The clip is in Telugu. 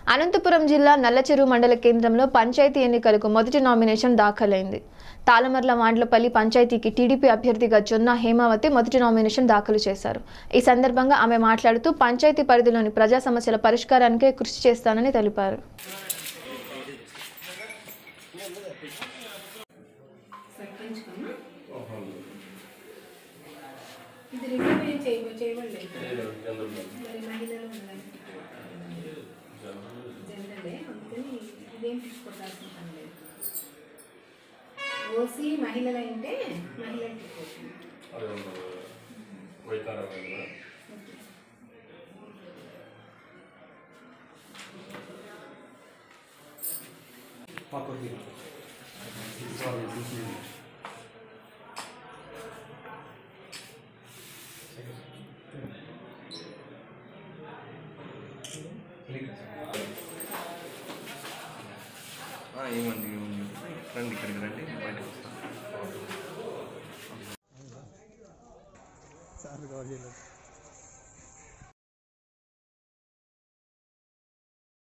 అనంతపురం జిల్లా నల్లచెరువు మండల కేంద్రంలో పంచాయతీ ఎన్నికలకు మొదటి నామినేషన్ దాఖలైంది తాళమర్ల మాండ్లపల్లి పంచాయతీకి టీడీపీ అభ్యర్థిగా జొన్న హేమావతి మొదటి నామినేషన్ దాఖలు చేశారు ఈ సందర్భంగా ఆమె మాట్లాడుతూ పంచాయతీ పరిధిలోని ప్రజా సమస్యల పరిష్కారానికే కృషి చేస్తానని తెలిపారు సర్పంచ్ కన్నా ఇది రివ్యూ చేయ చేయబడలేదు మరి మహిళలు ఉన్నాయి జనరలే అందుకని ఇదేం తీసుకోవాల్సిన పని లేదు ఓసీ మహిళలు అంటే మహిళలు తీసుకోవచ్చు ఆ, ఏమండి ఏమండి రండి ఇక్కడికి రండి బయటకు వస్తాను సార్ కవర్ చేయలేదు